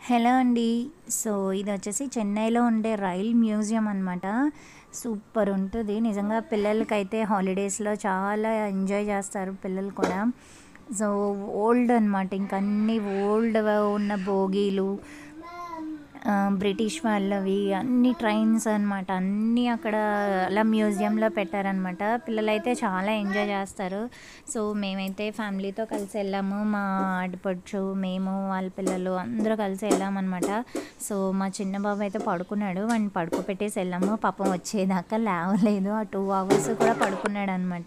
Hello అండి so ఇది వచ్చేసి చెన్నైలో ఉండే రైల్ మ్యూజియం అనమాట సూపర్ ఉంటుంది నిజంగా పిల్లలకైతే హాలిడేస్లో చాలా ఎంజాయ్ చేస్తారు పిల్లలు కూడా సో ఓల్డ్ అనమాట ఇంక అన్ని ఓల్డ్ ఉన్న బోగీలు ఆ, బ్రిటిష్ వాళ్ళవి అన్ని ట్రైన్స్ అనమాట అన్నీ అక్కడ అలా మ్యూజియంలో పెట్టారనమాట పిల్లలైతే చాలా ఎంజాయ్ చేస్తారు సో మేమైతే ఫ్యామిలీతో కలిసి వెళ్ళాము మా ఆడపడుచు మేము వాళ్ళ పిల్లలు అందరూ కలిసి వెళ్ళామన్నమాట సో మా చిన్న బాబు అయితే పడుకున్నాడు వాడిని పడుకోబెట్టేసి వెళ్ళాము పాపం వచ్చేదాకా లేవలేదు ఆ టూ అవర్స్ కూడా పడుకున్నాడు అనమాట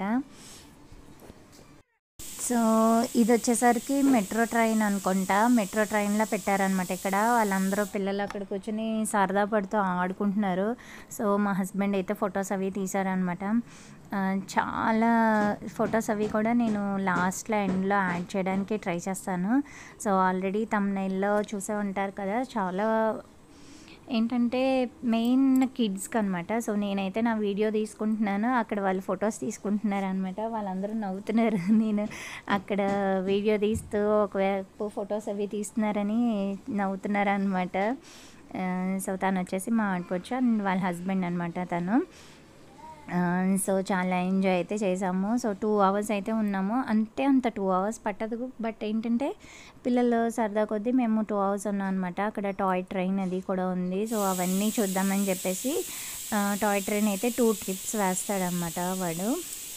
సో ఇది వచ్చేసరికి మెట్రో ట్రైన్ అనుకుంటా మెట్రో ట్రైన్లో పెట్టారనమాట ఇక్కడ వాళ్ళందరూ పిల్లలు అక్కడ కూర్చొని సరదా పడుతూ ఆడుకుంటున్నారు సో మా హస్బెండ్ అయితే ఫొటోస్ అవి తీశారనమాట ఆ, చాలా ఫొటోస్ అవి కూడా నేను లాస్ట్లో ఎండ్లో యాడ్ చేయడానికి ట్రై చేస్తాను సో ఆల్రెడీ తమ్నైల్లో చూసే ఉంటారు కదా చాలా ఏంటంటే మెయిన్ కిడ్స్కి అనమాట సో నేనైతే నా వీడియో తీసుకుంటున్నాను అక్కడ వాళ్ళు ఫొటోస్ తీసుకుంటున్నారు అనమాట వాళ్ళందరూ నవ్వుతున్నారు నేను అక్కడ వీడియో తీస్తూ ఒకవైపు ఫొటోస్ అవి తీస్తున్నారని నవ్వుతున్నారు అనమాట సో తను వచ్చేసి మా ఆడపడుచు అండ్ వాళ్ళ హస్బెండ్ అనమాట తను ఆ, సో చాలా ఎంజాయ్ అయితే చేసాము సో టూ అవర్స్ అయితే ఉన్నాము అంటే అంత టూ అవర్స్ పట్టదు బట్ ఏంటంటే పిల్లలు సరదా కొద్దీ మేము టూ అవర్స్ ఉన్నాం అనమాట అక్కడ టాయ్ ట్రైన్ అది కూడా ఉంది సో అవన్నీ చూద్దామని చెప్పేసి ఆ, టాయ్ ట్రైన్ అయితే టూ ట్రిప్స్ వేస్తాడనమాట వాడు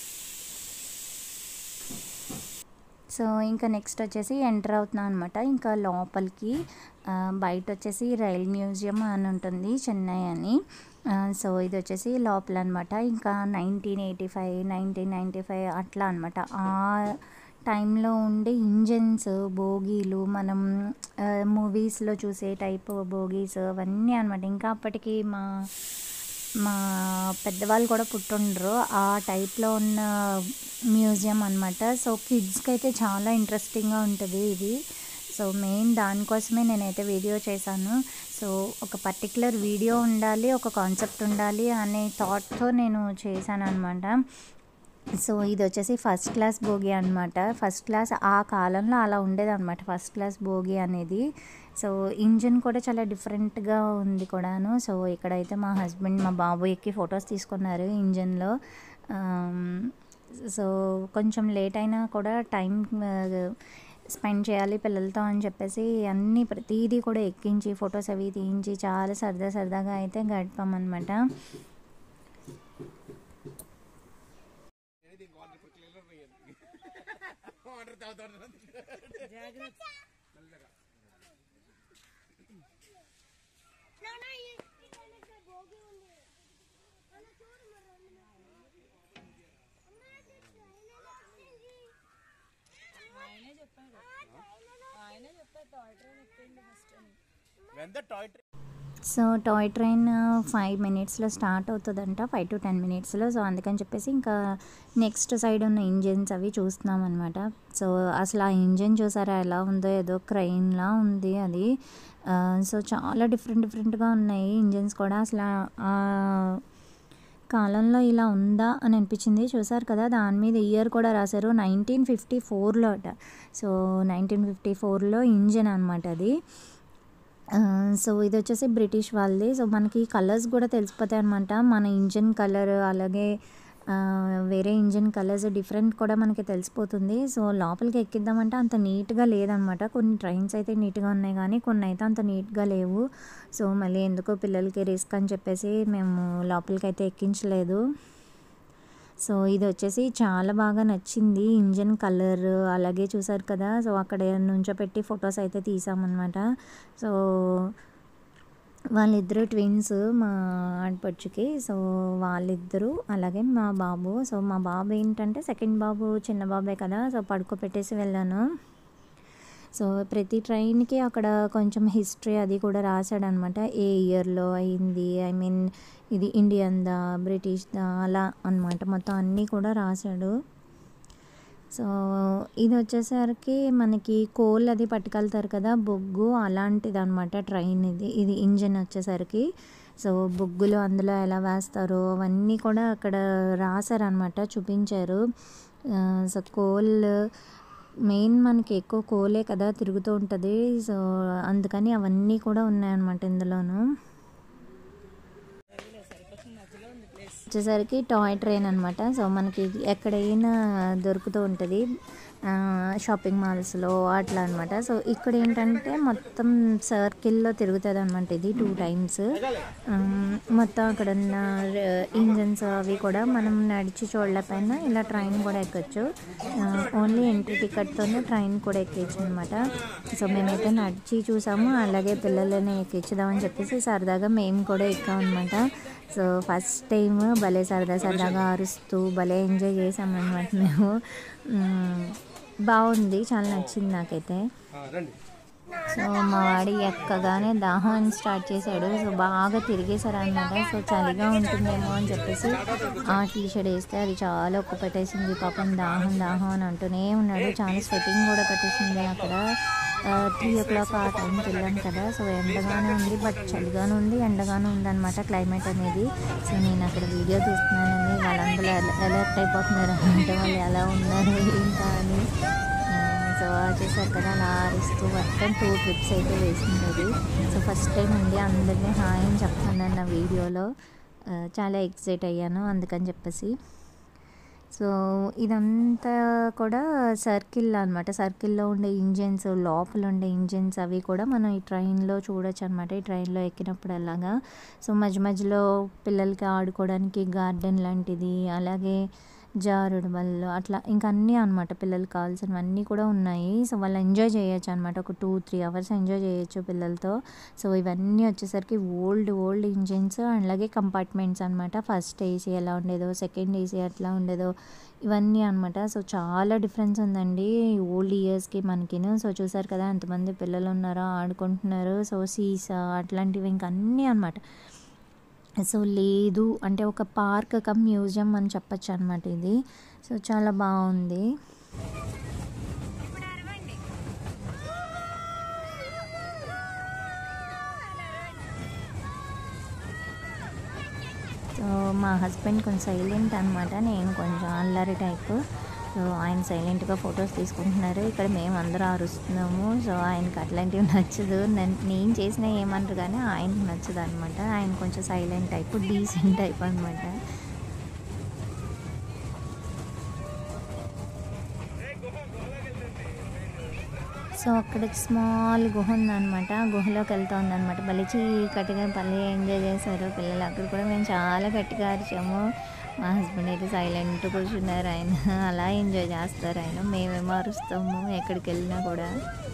సో ఇంకా నెక్స్ట్ వచ్చేసి ఎంటర్ అవుతున్నాం అనమాట ఇంకా లోపలికి ఆ, బయట వచ్చేసి రైల్ మ్యూజియం అని ఉంటుంది చెన్నై అని ఆ, సో ఇది వచ్చేసి లోపల అనమాట ఇంకా nineteen eighty five nineteen ninety five అట్లా అనమాట ఆ టైంలో ఉండే ఇంజన్స్ బోగీలు మనం మూవీస్లో చూసే టైప్ బోగీస్ అవన్నీ అనమాట ఇంకా అప్పటికి మా మా పెద్దవాళ్ళు కూడా పుట్టుండ్రు ఆ టైప్లో ఉన్న మ్యూజియం అనమాట సో కిడ్స్కి అయితే చాలా ఇంట్రెస్టింగ్గా ఉంటుంది ఇది సో మెయిన్ దానికోసమే నేనైతే వీడియో చేశాను సో ఒక పర్టికులర్ వీడియో ఉండాలి ఒక కాన్సెప్ట్ ఉండాలి అనే థాట్తో నేను చేశాను అనమాట సో ఇది వచ్చేసి ఫస్ట్ క్లాస్ భోగి అనమాట ఫస్ట్ క్లాస్ ఆ కాలంలో అలా ఉండేది అనమాట ఫస్ట్ క్లాస్ భోగి అనేది సో ఇంజిన్ కూడా చాలా డిఫరెంట్గా ఉంది కూడాను సో ఇక్కడైతే మా హస్బెండ్ మా బాబు ఎక్కి ఫొటోస్ తీసుకున్నారు ఇంజిన్లో సో కొంచెం లేట్ అయినా కూడా టైం స్పెండ్ చేయాలి పిల్లలతో అని చెప్పేసి అన్నీ ప్రతిదీ కూడా ఎక్కించి ఫొటోస్ అవి తీయించి చాలా సరదా సరదాగా అయితే గడిపామన్నమాట నానా ఈ ఇక్కడ భోగి ఉంది నాన్న చూడు మరి అందులో. అమ్మ, అది ట్రైన్ ఎలా వచ్చింది? ఆయనే చెప్పాడు ఆ, ట్రైన్ ఎలా ఆయనే చెప్పాడు టాయ్ ట్రైన్ ఎక్కండి ఫస్ట్ అని When the toy train so toy train five మినిట్స్లో స్టార్ట్ అవుతుందంట ఫైవ్ టు టెన్ మినిట్స్లో సో అందుకని చెప్పేసి ఇంకా నెక్స్ట్ సైడ్ ఉన్న ఇంజిన్స్ అవి చూస్తున్నాం అనమాట సో అసలు ఆ ఇంజిన్ చూసారా ఎలా ఉందో ఏదో క్రైన్లా ఉంది అది ఆ, సో చాలా డిఫరెంట్ డిఫరెంట్గా ఉన్నాయి ఇంజిన్స్ కూడా అసలు ఆ కాలంలో ఇలా ఉందా అని అనిపించింది చూసారు కదా దాని మీద ఇయర్ కూడా రాశారు నైన్టీన్ ఫిఫ్టీ ఫోర్లో అట సో నైన్టీన్ ఫిఫ్టీ ఫోర్లో ఇంజిన్ అనమాట అది ఆ, సో ఇది వచ్చేసి బ్రిటిష్ వాళ్ళది సో మనకి కలర్స్ కూడా తెలిసిపోతాయి అనమాట మన ఇంజిన్ కలర్ అలాగే ఆ, వేరే ఇంజిన్ కలర్స్ డిఫరెంట్ కూడా మనకి తెలిసిపోతుంది సో లోపలికి ఎక్కిద్దామంటే అంత నీట్గా లేదనమాట కొన్ని ట్రైన్స్ అయితే నీట్గా ఉన్నాయి కానీ కొన్ని అయితే అంత నీట్గా లేవు సో మళ్ళీ ఎందుకో పిల్లలకి రిస్క్ అని చెప్పేసి మేము లోపలికి అయితే ఎక్కించలేదు సో ఇది వచ్చేసి చాలా బాగా నచ్చింది ఇంజన్ కలర్ అలాగే చూసారు కదా సో అక్కడ నుంచోపెట్టి ఫొటోస్ అయితే తీసామన్నమాట సో వాళ్ళిద్దరు ట్విన్స్ మా ఆడపడుచుకి సో వాళ్ళిద్దరూ అలాగే మా బాబు సో మా బాబు ఏంటంటే సెకండ్ బాబు చిన్న బాబే కదా సో పడుకోబెట్టేసి వెళ్ళాను సో ప్రతి ట్రైన్కి అక్కడ కొంచెం హిస్టరీ అది కూడా రాశాడనమాట ఏ ఇయర్లో అయింది ఐ మీన్ ఇది ఇండియన్దా బ్రిటిష్దా అలా అన్నమాట మొత్తం అన్నీ కూడా రాశాడు సో ఇది వచ్చేసరికి మనకి కోల్ అది పట్టుకెళ్తారు కదా బొగ్గు అలాంటిది అనమాట ట్రైన్ ఇది ఇది ఇంజిన్ వచ్చేసరికి సో బొగ్గులు అందులో ఎలా వేస్తారో అవన్నీ కూడా అక్కడ రాశారనమాట చూపించారు ఆ, సో కోల్ మెయిన్ మనకి ఎక్కువ కోలే కదా తిరుగుతూ ఉంటుంది సో అందుకని అవన్నీ కూడా ఉన్నాయన్నమాట ఇందులోను వచ్చేసరికి టాయ్ ట్రైన్ అనమాట సో మనకి ఎక్కడైనా దొరుకుతూ ఉంటుంది ఆ, షాపింగ్ మాల్స్లో అట్లా అనమాట సో ఇక్కడ ఏంటంటే మొత్తం సర్కిల్లో తిరుగుతుంది అనమాట ఇది టూ టైమ్స్ మొత్తం అక్కడ ఉన్న ఇంజన్స్ అవి కూడా మనం నడిచి చూడలేకపోయినా ఇలా ట్రైన్ కూడా ఎక్కొచ్చు ఓన్లీ ఎంట్రీ టికెట్తోనే ట్రైన్ కూడా ఎక్కేయచ్చు అనమాట సో మేమైతే నడిచి చూసాము అలాగే పిల్లలని ఎక్కించుదామని చెప్పేసి సరదాగా మేము కూడా ఎక్కాం అనమాట సో ఫస్ట్ టైం భలే సరదా సరదాగా అరుస్తూ భలే ఎంజాయ్ చేసామన్నమాట మేము మ్మ్. బాగుంది చాలా నచ్చింది నాకైతే సో మా వాడి ఎక్కగానే దాహం స్టార్ట్ చేశాడు సో బాగా తిరిగేశారు అనమాట సో చలిగా ఉంటుందేమో అని చెప్పేసి ఆ టీ షర్ట్ వేస్తే అది చాలా ఒక్క పెట్టేసింది పాపం దాహం దాహం అని అంటూనే ఉన్నాడు చాలా స్వెటింగ్ కూడా పెట్టేసింది అక్కడ త్రీ ఓ క్లాక్ ఆ టైంకి వెళ్ళాం కదా సో ఎండగానే ఉంది బట్ చలిగానే ఉంది ఎండగానే ఉంది అనమాట క్లైమేట్ అనేది సో నేను అక్కడ వీడియో తీస్తున్నానని వాళ్ళందరూ అలర్ట్ అయిపోతున్నారు అంటే వాళ్ళు ఎలా ఉన్నారు ఇంకా అని సో చేశారు కదా అలా ఆరిస్తూ మొత్తం టూ ట్రిప్స్ అయితే వేసింది అది సో ఫస్ట్ టైం ఉంది అందరినీ హాయ్ అని చెప్తున్నాను నా వీడియోలో ఆ, చాలా ఎక్సైట్ అయ్యాను అందుకని చెప్పేసి సో ఇదంతా కూడా సర్కిల్ అనమాట సర్కిల్లో ఉండే ఇంజిన్స్ లోపల ఉండే ఇంజిన్స్ అవి కూడా మనం ఈ ట్రైన్లో చూడొచ్చు అనమాట ఈ ట్రైన్లో ఎక్కినప్పుడు అలాగా సో మధ్య మధ్యలో పిల్లలకి ఆడుకోవడానికి గార్డెన్ లాంటిది అలాగే జారుడు బళ్ళు అట్లా ఇంకా అన్నీ అనమాట పిల్లలకి కావాల్సినవన్నీ కూడా ఉన్నాయి సో వాళ్ళు ఎంజాయ్ చేయొచ్చు అనమాట ఒక టూ త్రీ అవర్స్ ఎంజాయ్ చేయొచ్చు పిల్లలతో సో ఇవన్నీ వచ్చేసరికి ఓల్డ్ ఓల్డ్ ఇంజిన్స్ అలాగే కంపార్ట్మెంట్స్ అనమాట ఫస్ట్ ఏసీ ఎలా ఉండేదో సెకండ్ ఏసీ ఎట్లా ఉండేదో ఇవన్నీ అనమాట సో చాలా డిఫరెన్స్ ఉందండి ఓల్డ్ ఇయర్స్కి మనకిను సో చూసారు కదా ఎంతమంది పిల్లలు ఉన్నారో ఆడుకుంటున్నారు సో సీసా అట్లాంటివి ఇంకా అన్నీ అనమాట సో లేదు అంటే ఒక పార్క్ కమ్ మ్యూజియం అని చెప్పచ్చు అనమాట ఇది సో చాలా బాగుంది సో మా హస్బెండ్ కొంచెం సైలెంట్ అనమాట నేను కొంచెం అల్లరి టైప్ సో ఆయన సైలెంట్గా ఫొటోస్ తీసుకుంటున్నారు ఇక్కడ మేము అందరూ అరుస్తున్నాము సో ఆయనకి అట్లాంటివి నచ్చదు నన్ను నేను చేసిన ఏమంటారు కానీ ఆయనకు నచ్చదు అనమాట ఆయన కొంచెం సైలెంట్ టైప్ డీసెంట్ టైప్ అనమాట సో అక్కడ స్మాల్ గుహ ఉందన్నమాట ఆ గుహలోకి వెళ్తా ఉందన్నమాట భలే చీకటిగా భలే ఎంజాయ్ చేశారు పిల్లలు అక్కడ కూడా మేము చాలా గట్టిగా అరిచాము మా హస్బెండ్ అయితే సైలెంట్ కూర్చున్నారు ఆయన అలా ఎంజాయ్ చేస్తారు ఆయన మేమేమో అరుస్తాము ఎక్కడికి వెళ్ళినా కూడా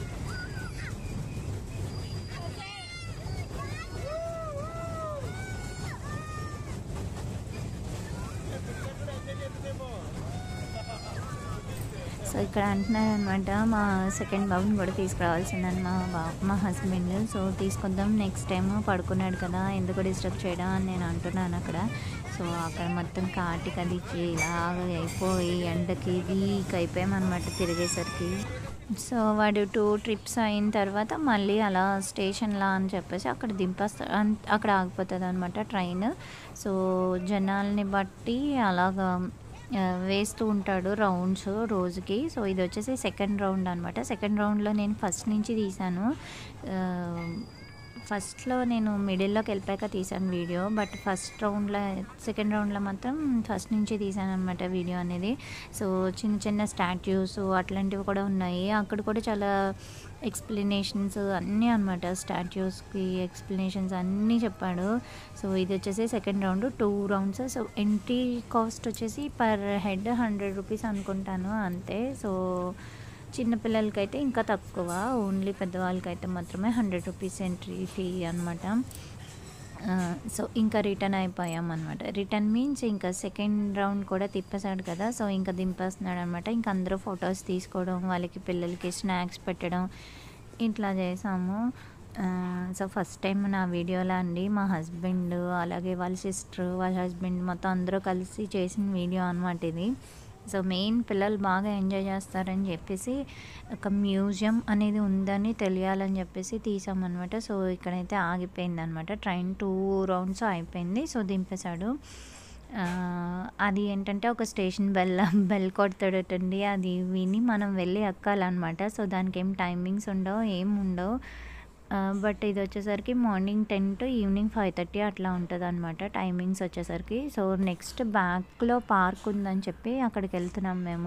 సో ఇక్కడ అంటున్నారు అనమాట మా సెకండ్ బాబుని కూడా తీసుకురావాల్సిందని మా బాబు మా హస్బెండ్ సో తీసుకొద్దాం నెక్స్ట్ టైం పడుకున్నాడు కదా ఎందుకు డిస్టర్బ్ చేయడం అని నేను అంటున్నాను అక్కడ సో అక్కడ మొత్తం కాటి కదికి ఇలాగ అయిపోయి ఎండకి వీక్ అయిపోయామన్నమాట తిరిగేసరికి సో వాడు టూ ట్రిప్స్ అయిన తర్వాత మళ్ళీ అలా స్టేషన్లా అని చెప్పేసి అక్కడ దింపేస్తా అన్- అక్కడ ఆగిపోతుంది అనమాట ట్రైన్ సో జనాల్ని బట్టి అలాగా ఆ, వేస్తూ ఉంటాడు రౌండ్స్ రోజుకి సో ఇది వచ్చేసి సెకండ్ రౌండ్ అనమాట సెకండ్ రౌండ్లో నేను ఫస్ట్ నుంచి తీశాను ఆ, ఫస్ట్లో నేను మిడిల్లోకి వెళ్ళిపోయాక తీసాను వీడియో బట్ ఫస్ట్ రౌండ్లో సెకండ్ రౌండ్లో మాత్రం ఫస్ట్ నుంచి తీసాను అనమాట వీడియో అనేది సో చిన్న చిన్న స్టాట్యూస్ అట్లాంటివి కూడా ఉన్నాయి అక్కడ కూడా చాలా ఎక్స్ప్లెనేషన్స్ అన్నీ అనమాట స్టాట్యూస్కి ఎక్స్ప్లెనేషన్స్ అన్నీ చెప్పాడు సో ఇది వచ్చేసి second round two rounds so entry cost వచ్చేసి పర్ హెడ్ హండ్రెడ్ రూపీస్ అనుకుంటాను అంతే సో చిన్నపిల్లలకైతే ఇంకా తక్కువ ఓన్లీ పెద్దవాళ్ళకైతే మాత్రమే హండ్రెడ్ రూపీస్ ఎంట్రీ ఫీ అనమాట సో ఇంకా రిటర్న్ అయిపోయాం అనమాట రిటర్న్ మీన్స్ ఇంకా సెకండ్ రౌండ్ కూడా తిప్పేశాడు కదా సో ఇంకా దింపేస్తున్నాడు అనమాట ఇంకా అందరూ ఫొటోస్ తీసుకోవడం వాళ్ళకి పిల్లలకి స్నాక్స్ పెట్టడం ఇట్లా చేసాము ఆ, సో ఫస్ట్ టైం నా వీడియోలో అండి మా హస్బెండ్ అలాగే వాళ్ళ సిస్టర్ వాళ్ళ హస్బెండ్ మొత్తం అందరూ కలిసి చేసిన వీడియో అనమాట ఇది సో మెయిన్ పిల్లలు బాగా ఎంజాయ్ చేస్తారని చెప్పేసి ఒక మ్యూజియం అనేది ఉందని తెలియాలని చెప్పేసి తీసామన్నమాట సో ఇక్కడైతే ఆగిపోయింది అనమాట ట్రైన్ టూ రౌండ్స్ అయిపోయింది సో దింపేశాడు ఆ, అది ఏంటంటే ఒక స్టేషన్ బెల్ బెల్ కొడతాడటండి అది విని మనం వెళ్ళి ఎక్కాలన్నమాట సో దానికి ఏం టైమింగ్స్ ఉండవు ఏం ఉండవు బట్ ఇది వచ్చేసరికి morning ten to evening five thirty అట్లా ఉంటుంది అనమాట టైమింగ్స్ వచ్చేసరికి సో నెక్స్ట్ బ్యాక్లో పార్క్ ఉందని చెప్పి అక్కడికి వెళ్తున్నాం మేము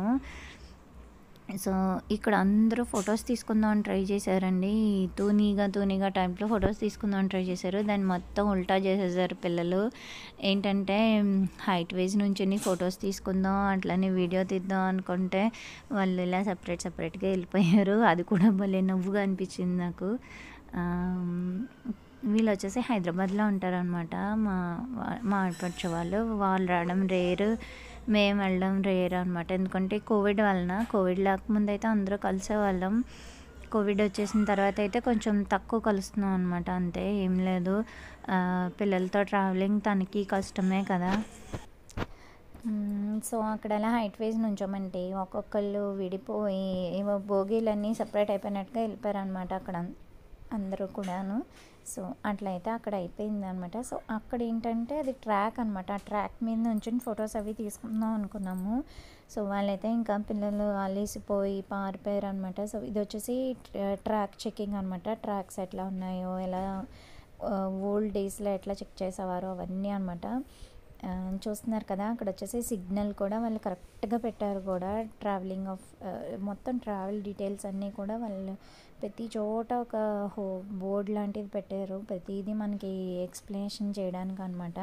సో ఇక్కడ అందరూ ఫొటోస్ తీసుకుందాం అని ట్రై చేశారండి తూనీగా తూనీగా టైంలో ఫొటోస్ తీసుకుందాం అని ట్రై చేశారు దాన్ని మొత్తం ఉల్టా చేసేసారు పిల్లలు ఏంటంటే హైట్ వేజ్ నుంచి ఫొటోస్ తీసుకుందాం అట్లనే వీడియో తీద్దాం అనుకుంటే వాళ్ళు ఇలా సపరేట్ సపరేట్గా వెళ్ళిపోయారు అది కూడా భలే నవ్వుగా అనిపించింది నాకు ఆమ్, వీళ్ళు వచ్చేసి హైదరాబాద్లో ఉంటారనమాట మా వా- మా ఆడపడుచు వాళ్ళు వాళ్ళు రావడం రేరు మేము వెళ్ళడం రేర్ అనమాట ఎందుకంటే కోవిడ్ వలన కోవిడ్ లేకముందు అయితే అందరూ కలిసేవాళ్ళం కోవిడ్ వచ్చేసిన తర్వాత అయితే కొంచెం తక్కువ కలుస్తున్నాం అనమాట అంతే ఏం లేదు ఆ, పిల్లలతో ట్రావెలింగ్ తనకి కష్టమే కదా మ్మ్. సో అక్కడ అలా హైట్ వేస్ నుంచోమంటే ఒక్కొక్కళ్ళు విడిపోయి ఏవో భోగిలన్నీ సపరేట్ అయిపోయినట్టుగా వెళ్ళిపోయారు అనమాట అక్కడ అందరూ కూడాను సో అట్లయితే అక్కడ అయిపోయింది అనమాట సో అక్కడ ఏంటంటే అది ట్రాక్ అనమాట ఆ ట్రాక్ మీద నుంచి ఫొటోస్ అవి తీసుకుందాం అనుకున్నాము సో వాళ్ళైతే ఇంకా పిల్లలు అలిసిపోయి పారిపోయారు అనమాట సో ఇది వచ్చేసి ట్రాక్ చెకింగ్ అనమాట ట్రాక్స్ ఎట్లా ఉన్నాయో ఎలా ఓల్డ్ డేస్లో ఎట్లా చెక్ చేసేవారో అవన్నీ అనమాట ఆ, చూస్తున్నారు కదా అక్కడ వచ్చేసి సిగ్నల్ కూడా వాళ్ళు కరెక్ట్గా పెట్టారు కూడా ట్రావెలింగ్ ఆఫ్ మొత్తం ట్రావెల్ డీటెయిల్స్ అన్నీ కూడా వాళ్ళు ప్రతి చోట ఒక హో బోర్డ్ లాంటిది పెట్టారు ప్రతిదీ మనకి ఎక్స్ప్లెనేషన్ చేయడానికి అనమాట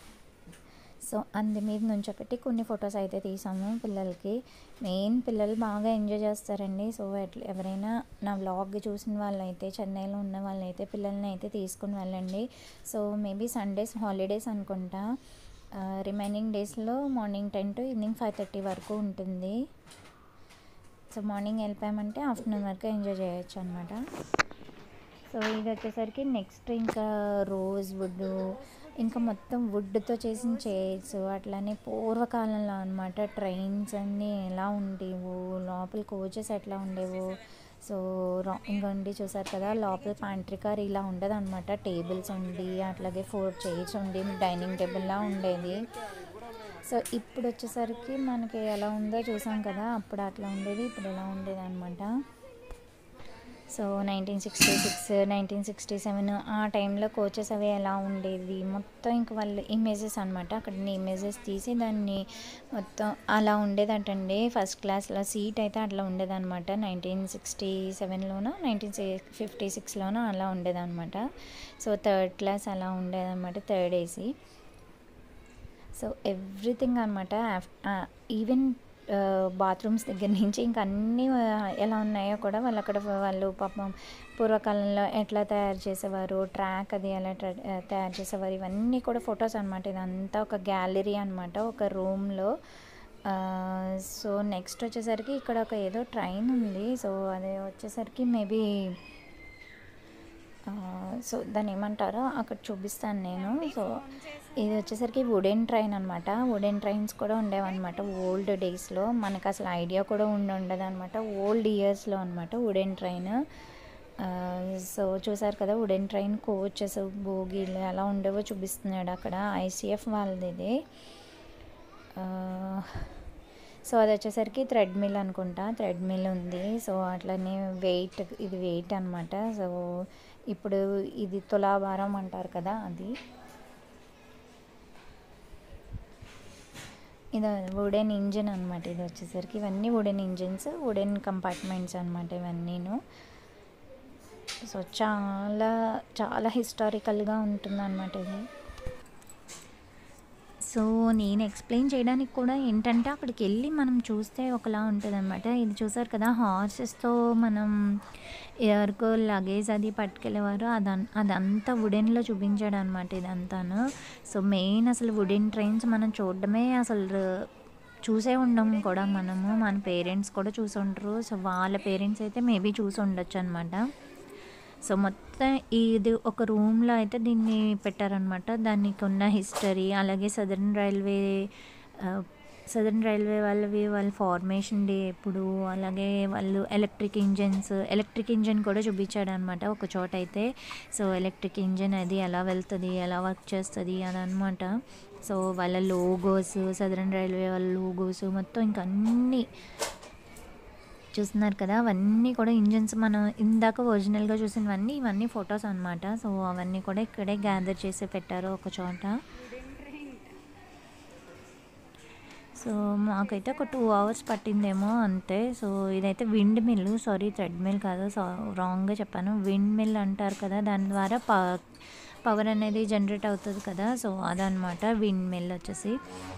సో అందు మీద నుంచి పెట్టి కొన్ని ఫొటోస్ అయితే తీసాము పిల్లలకి మెయిన్ పిల్లలు బాగా ఎంజాయ్ చేస్తారండి సో ఎట్లా ఎవరైనా నా వ్లాగ్ చూసిన వాళ్ళైతే చెన్నైలో ఉన్న వాళ్ళైతే పిల్లల్ని అయితే తీసుకుని వెళ్ళండి సో మేబీ సండేస్ హాలిడేస్ అనుకుంటా రిమైనింగ్ డేస్లో morning ten to evening five thirty వరకు ఉంటుంది సో మార్నింగ్ వెళ్ళిపోయామంటే ఆఫ్టర్నూన్ వరకు ఎంజాయ్ చేయొచ్చు అనమాట సో ఇది వచ్చేసరికి నెక్స్ట్ ఇంకా రోజ్ వుడ్ ఇంకా మొత్తం వుడ్తో చేసిన చైర్స్ అట్లానే పూర్వకాలంలో అనమాట ట్రైన్స్ అన్నీ ఎలా ఉండేవో లోపల కోచెస్ ఎట్లా ఉండేవో సో రా- ఇంకోండి చూసారు కదా లోపల పాంట్రీ కార్ ఇలా ఉండదు అనమాట టేబుల్స్ ఉండి అట్లాగే ఫోర్ చైర్స్ ఉండి డైనింగ్ టేబుల్లా ఉండేది సో ఇప్పుడు వచ్చేసరికి మనకి ఎలా ఉందో చూసాం కదా అప్పుడు అట్లా ఉండేది ఇప్పుడు ఎలా ఉండేది అనమాట so nineteen sixty six nineteen sixty seven ఆ టైంలో కోచెస్ అవి ఎలా ఉండేవి మొత్తం ఇంక వాళ్ళు ఇమేజెస్ అనమాట అక్కడ ఇమేజెస్ తీసి దాన్ని మొత్తం అలా ఉండేదటండి ఫస్ట్ క్లాస్లో సీట్ అయితే అట్లా ఉండేదన్నమాట నైన్టీన్ సిక్స్టీ సెవెన్లోనో నైన్టీన్ ఫిఫ్టీ సిక్స్లోనో అలా ఉండేదన్నమాట సో థర్డ్ క్లాస్ అలా ఉండేదన్నమాట థర్డ్ ఏసీ సో ఎవ్రీథింగ్ అనమాట ఈవెన్ బాత్రూమ్స్ దగ్గర నుంచి ఇంక అన్నీ ఆ, ఎలా ఉన్నాయో కూడా వాళ్ళు అక్కడ వాళ్ళు పాపం పూర్వకాలంలో ఎట్లా తయారు చేసేవారు ట్రాక్ అది ఎలా ట్ర- ఆ, తయారు చేసేవారు ఇవన్నీ కూడా ఫొటోస్ అనమాట ఇదంతా ఒక గ్యాలరీ అనమాట ఒక రూమ్లో సో నెక్స్ట్ వచ్చేసరికి ఇక్కడ ఒక ఏదో ట్రైన్ ఉంది సో అది వచ్చేసరికి మేబీ సో దాన్ని ఏమంటారో అక్కడ చూపిస్తాను నేను సో ఇది వచ్చేసరికి వుడెన్ ట్రైన్ అనమాట వుడెన్ ట్రైన్స్ కూడా ఉండేవన్నమాట ఓల్డ్ డేస్లో మనకు అసలు ఐడియా కూడా ఉండి ఉండదు అనమాట ఓల్డ్ ఇయర్స్లో అనమాట వుడెన్ ట్రైన్ సో చూసారు కదా వుడెన్ ట్రైన్ కోచెస్ బోగీలు ఎలా ఉండేవో చూపిస్తున్నాడు అక్కడ ఐసీఎఫ్ వాళ్ళది ఇది సో అది వచ్చేసరికి థ్రెడ్ మిల్ అనుకుంటా థ్రెడ్ మిల్ ఉంది సో అట్లనే వెయిట్ ఇది వెయిట్ అనమాట సో ఇప్పుడు ఇది తులాభారం అంటారు కదా అది ఇది వుడెన్ ఇంజిన్ అనమాట ఇది వచ్చేసరికి ఇవన్నీ వుడెన్ ఇంజిన్స్ వుడెన్ కంపార్ట్మెంట్స్ అనమాట ఇవన్నీను సో చాలా చాలా హిస్టారికల్గా ఉంటుందన్నమాట ఇది సో నేను ఎక్స్ప్లెయిన్ చేయడానికి కూడా ఏంటంటే అక్కడికి వెళ్ళి మనం చూస్తే ఒకలా ఉంటుంది అనమాట ఇది చూసారు కదా హార్సెస్తో మనం ఎవరికో లగేజ్ అది పట్టుకెళ్ళేవారు అదం అదంతా వుడెన్లో చూపించాడు అనమాట ఇదంతాను సో మెయిన్ అసలు వుడెన్ ట్రైన్స్ మనం చూడడమే అసలు చూసే ఉండం కూడా మనము మన పేరెంట్స్ కూడా చూసి ఉంటారు సో వాళ్ళ పేరెంట్స్ అయితే మేబీ చూసి ఉండొచ్చు అనమాట సో మొత్తం ఇది ఒక రూమ్లో అయితే దీన్ని పెట్టారనమాట దానికి ఉన్న హిస్టరీ అలాగే సదరన్ రైల్వే సదరన్ రైల్వే వాళ్ళవి వాళ్ళ ఫార్మేషన్ డే ఎప్పుడు అలాగే వాళ్ళు ఎలక్ట్రిక్ ఇంజన్స్ ఎలక్ట్రిక్ ఇంజన్ కూడా చూపించాడు అనమాట ఒక చోట అయితే సో ఎలక్ట్రిక్ ఇంజన్ అది ఎలా వెళ్తుంది ఎలా వర్క్ చేస్తుంది అదనమాట సో వాళ్ళ లోగోస్ సదరన్ రైల్వే వాళ్ళ లోగోస్ మొత్తం ఇంకా అన్నీ చూస్తున్నారు కదా అవన్నీ కూడా ఇంజన్స్ మనం ఇందాక ఒరిజినల్గా చూసినవన్నీ ఇవన్నీ ఫొటోస్ అనమాట సో అవన్నీ కూడా ఇక్కడే గ్యాదర్ చేసి పెట్టారు ఒక చోట సో మాకైతే ఒక టూ అవర్స్ పట్టిందేమో అంతే సో ఇదైతే windmill sorry thread mill కాదు సో రాంగ్గా చెప్పాను విండ్ మిల్ అంటారు కదా దాని ద్వారా ప పవర్ అనేది జనరేట్ అవుతుంది కదా సో అదనమాట విండ్ మిల్ వచ్చేసి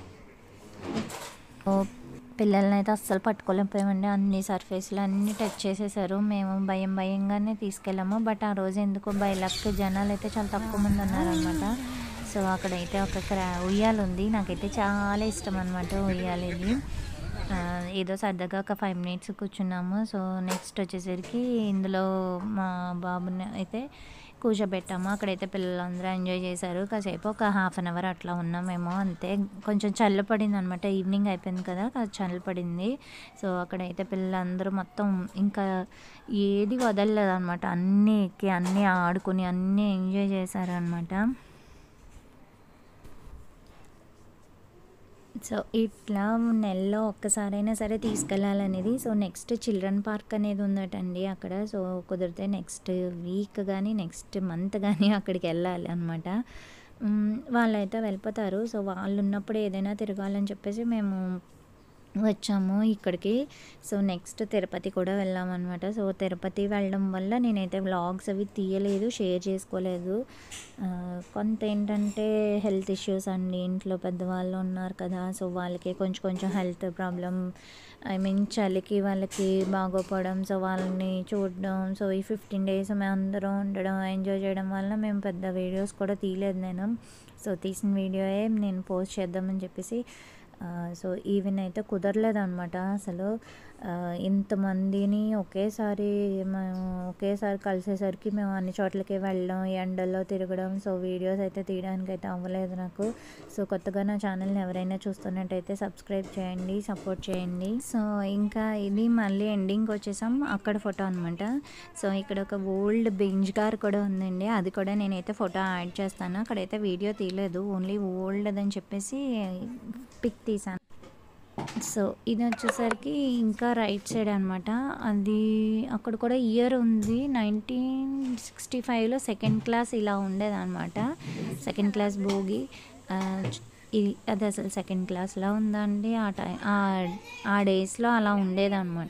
ఓ పిల్లల్ని అయితే అస్సలు పట్టుకోలేకపోయామండి అన్ని సర్ఫేస్లు అన్నీ టచ్ చేసేసారు మేము భయం భయంగానే తీసుకెళ్ళాము బట్ ఆ రోజు ఎందుకో బై లక్ జనాలు అయితే చాలా తక్కువ మంది ఉన్నారనమాట సో అక్కడైతే ఒక క్రా ఉయ్యాల ఉంది నాకైతే చాలా ఇష్టం అనమాట ఉయ్యాల ఇది ఆ, ఏదో సరదాగా ఒక ఫైవ్ మినిట్స్ కూర్చున్నాము సో నెక్స్ట్ వచ్చేసరికి ఇందులో మా బాబుని అయితే కూర్చోబెట్టాము అక్కడైతే పిల్లలందరూ ఎంజాయ్ చేశారు కాసేపు ఒక హాఫ్ అన్ అవర్ అట్లా ఉన్నామేమో అంతే కొంచెం చల్ల పడింది అనమాట ఈవినింగ్ అయిపోయింది కదా కాస్త చల్ల పడింది సో అక్కడైతే పిల్లలందరూ మొత్తం ఇంకా ఏది వదలలేదు అనమాట అన్నీ ఎక్కి అన్నీ ఆడుకుని అన్నీ ఎంజాయ్ చేశారనమాట సో ఇట్లా నెలలో ఒక్కసారైనా సరే తీసుకెళ్ళాలనేది సో నెక్స్ట్ చిల్డ్రన్ పార్క్ అనేది ఉందటండి అక్కడ సో కుదిరితే నెక్స్ట్ వీక్ కానీ నెక్స్ట్ మంత్ కానీ అక్కడికి వెళ్ళాలి అనమాట వాళ్ళైతే వెళ్ళిపోతారు సో వాళ్ళు ఉన్నప్పుడు ఏదైనా తిరగాలని చెప్పేసి మేము వచ్చాము ఇక్కడికి సో నెక్స్ట్ తిరుపతి కూడా వెళ్ళామన్నమాట సో తిరుపతి వెళ్ళడం వల్ల నేనైతే వ్లాగ్స్ అవి తీయలేదు షేర్ చేసుకోలేదు ఆ, కొంత ఏంటంటే హెల్త్ ఇష్యూస్ అండి ఇంట్లో పెద్దవాళ్ళు ఉన్నారు కదా సో వాళ్ళకి కొంచెం కొంచెం హెల్త్ ప్రాబ్లం ఐ మీన్ చలికి వాళ్ళకి బాగోపోవడం సో వాళ్ళని చూడడం సో ఈ ఫిఫ్టీన్ డేస్ మేము అందరం ఉండడం ఎంజాయ్ చేయడం వల్ల మేము పెద్ద వీడియోస్ కూడా తీయలేదు నేను సో తీసిన వీడియోయే నేను పోస్ట్ చేద్దామని చెప్పేసి ఆ, సో ఈవెన్ అయితే కుదరలేదు అనమాట అసలు ఆ, ఇంతమందిని ఒకేసారి మేము ఒకేసారి కలిసేసరికి మేము అన్ని చోట్లకి వెళ్ళడం ఎండల్లో తిరగడం సో వీడియోస్ అయితే తీయడానికి అయితే అవ్వలేదు నాకు సో కొత్తగా నా ఛానల్ని ఎవరైనా చూస్తున్నట్టయితే సబ్స్క్రైబ్ చేయండి సపోర్ట్ చేయండి సో ఇంకా ఇది మళ్ళీ ఎండింగ్కి వచ్చేసాం అక్కడ ఫోటో అనమాట సో ఇక్కడ ఒక ఓల్డ్ బెంచ్ కార్ కూడా ఉందండి అది కూడా నేనైతే ఫోటో యాడ్ చేస్తాను అక్కడైతే వీడియో తీయలేదు ఓన్లీ ఓల్డ్ అని చెప్పేసి పిక్ తీసాను సో ఇది వచ్చేసరికి ఇంకా రైట్ సైడ్ అనమాట అది అక్కడ కూడా ఇయర్ ఉంది నైన్టీన్ సిక్స్టీ ఫైవ్లో సెకండ్ క్లాస్ ఇలా ఉండేదన్నమాట సెకండ్ క్లాస్ భోగి ఆ, ఇది అది అసలు సెకండ్ క్లాస్లో ఉందండి ఆ టైం ఆ డేస్లో అలా ఉండేదన్నమాట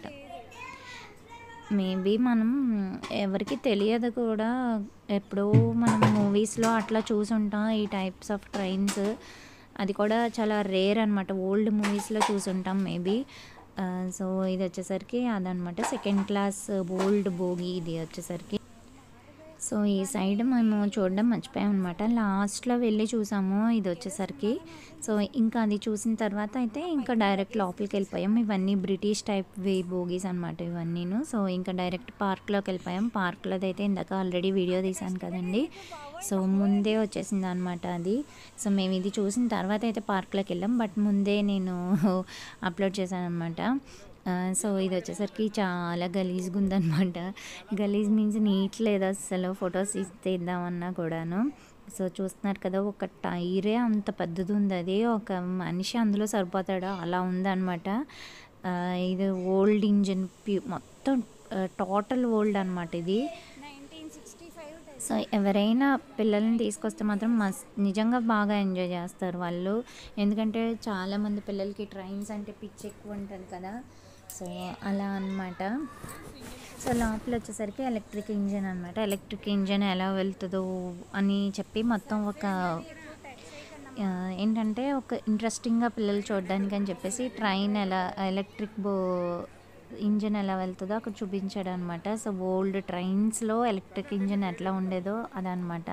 మేబీ మనం ఎవరికి తెలియదు కూడా ఎప్పుడో మనం మూవీస్లో అట్లా చూసుంటాం ఈ టైప్స్ ఆఫ్ ట్రైన్స్ అది కూడా చాలా రేర్ అనమాట ఓల్డ్ మూవీస్లో చూసుంటాం మేబీ సో ఇది వచ్చేసరికి అదనమాట సెకండ్ క్లాస్ ఓల్డ్ భోగి ఇది వచ్చేసరికి సో ఈ సైడ్ మేము చూడడం మర్చిపోయాం అనమాట లాస్ట్లో వెళ్ళి చూసాము ఇది వచ్చేసరికి సో ఇంకా అది చూసిన తర్వాత అయితే ఇంకా డైరెక్ట్ లోపలికి వెళ్ళిపోయాం ఇవన్నీ బ్రిటిష్ టైప్ వే బోగీస్ అనమాట ఇవన్నీను సో ఇంకా డైరెక్ట్ పార్క్లోకి వెళ్ళిపోయాం పార్క్లో అయితే ఇందాక ఆల్రెడీ వీడియో తీశాను కదండి సో ముందే వచ్చేసింది అనమాట అది సో మేము ఇది చూసిన తర్వాత అయితే పార్క్లోకి వెళ్ళాం బట్ ముందే నేను అప్లోడ్ చేశాను అనమాట సో ఇది వచ్చేసరికి చాలా గలీజ్గా ఉందన్నమాట గలీజ్ మీన్స్ నీట్ లేదు అసలు ఫొటోస్ తీద్దామన్నా కూడాను సో చూస్తున్నారు కదా ఒక టైరే అంత పెద్దది ఉంది అది ఒక మనిషి అందులో సరిపోతాడా అలా ఉందన్నమాట ఆ, ఇది ఓల్డ్ ఇంజిన్ ప్యూ మొత్తం టోటల్ ఓల్డ్ అనమాట ఇది నైన్టీన్ సిక్స్టీ ఫైవ్ సో ఎవరైనా పిల్లల్ని తీసుకొస్తే మాత్రం మస్ నిజంగా బాగా ఎంజాయ్ చేస్తారు వాళ్ళు ఎందుకంటే చాలామంది పిల్లలకి ట్రైన్స్ అంటే పిచ్చి ఎక్కువ ఉంటుంది కదా సో అలా అన్నమాట సో లోపల వచ్చేసరికి ఎలక్ట్రిక్ ఇంజిన్ అనమాట ఎలక్ట్రిక్ ఇంజిన్ ఎలా వెళ్తుందో అని చెప్పి మొత్తం ఒక ఆ, ఏంటంటే ఒక ఇంట్రెస్టింగ్గా పిల్లలు చూడడానికి అని చెప్పేసి ట్రైన్ ఎలా ఎలక్ట్రిక్ బో ఇంజిన్ ఎలా వెళ్తుందో అక్కడ చూపించాడు అనమాట సో ఓల్డ్ ట్రైన్స్లో ఎలక్ట్రిక్ ఇంజిన్ ఎట్లా ఉండేదో అదనమాట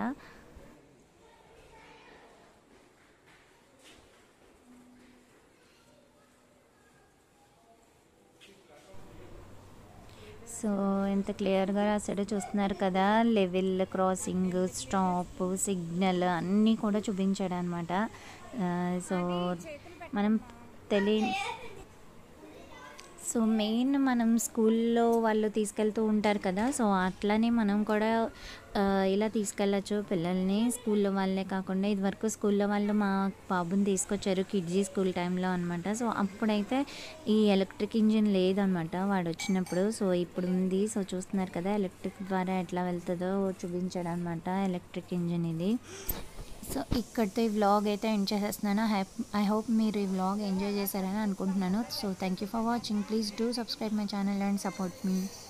సో ఎంత క్లియర్గా రాసాడో చూస్తున్నారు కదా లెవెల్ క్రాసింగ్ స్టాప్ సిగ్నల్ అన్నీ కూడా చూపించాడు అనమాట సో మనం తెలియ సో మెయిన్ మనం స్కూల్లో వాళ్ళు తీసుకెళ్తూ ఉంటారు కదా సో అట్లనే మనం కూడా ఆ, ఇలా తీసుకెళ్ళచ్చు పిల్లల్ని స్కూల్లో వాళ్ళే కాకుండా ఇదివరకు స్కూల్లో వాళ్ళు మా బాబుని తీసుకొచ్చారు కిడ్జీ స్కూల్ టైంలో అనమాట సో అప్పుడైతే ఈ ఎలక్ట్రిక్ ఇంజిన్ లేదనమాట వాడు వచ్చినప్పుడు సో ఇప్పుడు ఉంది సో చూస్తున్నారు కదా ఎలక్ట్రిక్ ద్వారా ఎట్లా వెళ్తుందో చూపించాడు అనమాట ఎలక్ట్రిక్ ఇంజిన్ ఇది సో ఇక్కడితో ఈ వ్లాగ్ అయితే ఎండ్ చేసేస్తున్నాను ఐ హోప్ మీరు ఈ వ్లాగ్ ఎంజాయ్ చేశారని అనుకుంటున్నాను so thank you for watching please do subscribe my channel and support me